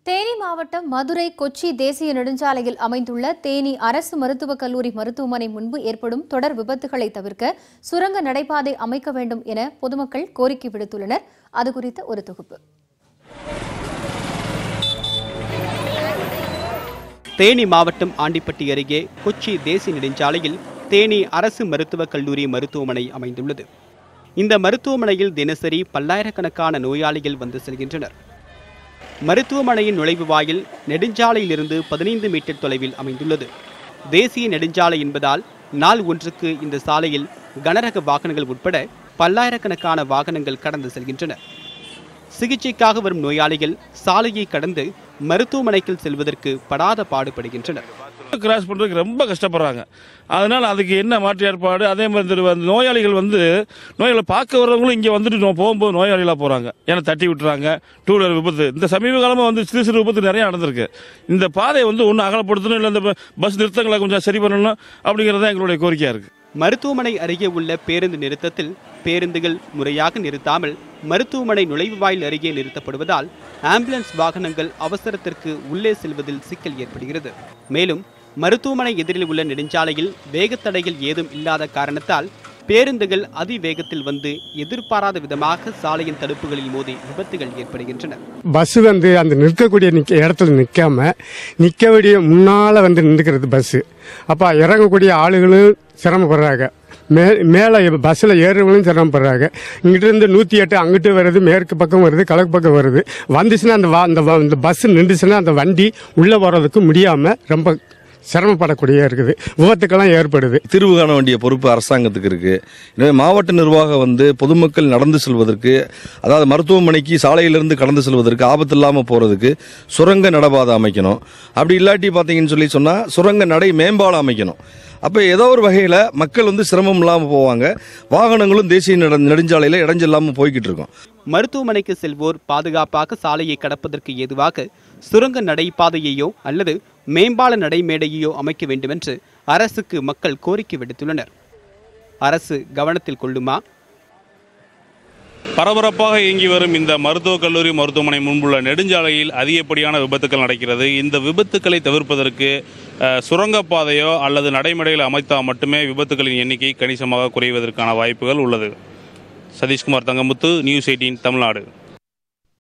தேனி மாவட்டம் மதுரை கொச்சி தேசிய நெடுஞ்சாலையில் அமைந்துள்ள தேனி அரசு மருத்துவக் கல்லூரி மருத்துவமனை முன்பு ஏற்படும் தொடர் விபத்துகளை தவிர்க்க சுரங்க நடைபாதை அமைக்க வேண்டும் என பொதுமக்கள் கோரிக்கை விடுத்துள்ளனர் அது குறித்த ஒரு தொகுப்பு தேனி மாவட்டம் ஆண்டிப்பட்டி அருகே கொச்சி தேசிய நெடுஞ்சாலையில் தேனி அரசு மருத்துவக் கல்லூரி மருத்துவமனை அமைந்துள்ளது இந்த மருத்துவமனையில் தினசரி பல்லாயிரக்கணக்கான நோயாளிகள் வந்து செல்கின்றனர் மருத்துவமனையின் நுழைவு வாயில் நெடுஞ்சாலையிலிருந்து பதினைந்து மீட்டர் தொலைவில் அமைந்துள்ளது தேசிய நெடுஞ்சாலை என்பதால் நாள் ஒன்றுக்கு இந்த சாலையில் கனரக வாகனங்கள் உட்பட பல்லாயிரக்கணக்கான வாகனங்கள் கடந்து செல்கின்றன சிகிச்சைக்காக வரும் நோயாளிகள் சாலையை கடந்து மருத்துவமனைக்கு செல்வதற்கு படாத பாடுபடுகின்றனர் கிராஸ் பண்ணுறதுக்கு ரொம்ப கஷ்டப்படுறாங்க அதனால் அதுக்கு என்ன மாற்று ஏற்பாடு அதே மாதிரி இந்த வந்து நோயாளிகள் வந்து நோயாளிகளை பார்க்க வர்றவங்களும் இங்கே வந்துட்டு நோ- போகும்போது நோயாளிகளாக போகிறாங்க ஏன்னா தட்டி விட்டுறாங்க டூ வீலர் விபத்து இந்த சமீப காலமாக வந்து சிறு சிறு விபத்து நிறைய நடந்திருக்கு இந்த பாதையை வந்து ஒன்று அகலப்படுத்தணும் இல்லை இந்த பஸ் நிறுத்தங்களை கொஞ்சம் சரி பண்ணணும் அப்படிங்கிறது தான் எங்களுடைய கோரிக்கையாக இருக்குது மருத்துவமனை அருகே உள்ள பேருந்து நிறுத்தத்தில் பேருந்துகள் முறையாக நிறுத்தாமல் மருத்துவமனை நுழைவு வாயில் அருகே நிறுத்தப்படுவதால் ஆம்புலன்ஸ் வாகனங்கள் அவசரத்திற்கு உள்ளே செல்வதில் சிக்கல் ஏற்படுகிறது மேலும் மருத்துவமனை எதிரில் உள்ள நெடுஞ்சாலையில் வேகத்தடைகள் ஏதும் இல்லாத காரணத்தால் பேருந்துகள் அதிவேகத்தில் வந்து எதிர்பாராத விதமாக சாலையின் தடுப்புகளில் மோதி விபத்துகள் ஏற்படுகின்றன பஸ் வந்து அந்த நிற்கக்கூடிய நிக்க இடத்துல நிற்காம நிற்க வேண்டிய முன்னால் வந்து நின்றுக்கிறது பஸ்ஸு அப்போ இறங்கக்கூடிய ஆளுகளும் சிரமப்படுறாங்க மே மேலே பஸ்ஸில் ஏறுறவங்களும் சிரமப்படுறாங்க இங்கிட்ட இருந்து நூற்றி எட்டு அங்கிட்டு வருது மேற்கு பக்கம் வருது கிழக்கு பக்கம் வருது வந்துச்சுன்னா அந்த வா- அந்த வ- இந்த பஸ் நின்றுச்சுன்னா அந்த வண்டி உள்ளே வர்றதுக்கு முடியாமல் ரொம்ப சிரமப்படக்கூடிய இருக்குது விபத்துக்கெல்லாம் ஏற்படுது தீர்வு காண வேண்டிய பொறுப்பு அரசாங்கத்துக்கு இருக்கு எனவே மாவட்ட நிர்வாகம் வந்து பொதுமக்கள் நடந்து செல்வதற்கு அதாவது மருத்துவமனைக்கு சாலையிலிருந்து கடந்து செல்வதற்கு ஆபத்து இல்லாமல் போறதுக்கு சுரங்க நடபாதை அமைக்கணும் அப்படி இல்லாட்டி பார்த்தீங்கன்னு சொல்லி சொன்னா சுரங்க நடை மேம்பாலம் அமைக்கணும் அப்போ ஏதோ ஒரு வகையில் மக்கள் வந்து சிரமம் இல்லாமல் போவாங்க வாகனங்களும் தேசிய நெடு நெடுஞ்சாலையில் இடைஞ்சில்லாமல் போய்கிட்டு இருக்கும் மருத்துவமனைக்கு செல்வோர் பாதுகாப்பாக சாலையை கடப்பதற்கு ஏதுவாக சுரங்க நடைபாதையையோ அல்லது மேம்பால நடைமேடையையோ அமைக்க வேண்டுமென்று அரசுக்கு மக்கள் கோரிக்கை விடுத்துள்ளனர் அரசு கவனத்தில் கொள்ளுமா பரபரப்பாக இயங்கி வரும் இந்த மருத்துவக் கல்லூரி மருத்துவமனை முன்புள்ள நெடுஞ்சாலையில் அதிகப்படியான விபத்துக்கள் நடக்கிறது இந்த விபத்துக்களை தவிர்ப்பதற்கு அஹ், சுரங்கப்பாதையோ அல்லது நடைமேடையில் அமைத்தால் மட்டுமே விபத்துகளின் எண்ணிக்கை கணிசமாக குறைவதற்கான வாய்ப்புகள் உள்ளது சதீஷ்குமார் தங்கமுத்து நியூஸ் எயிட்டீன் தமிழ்நாடு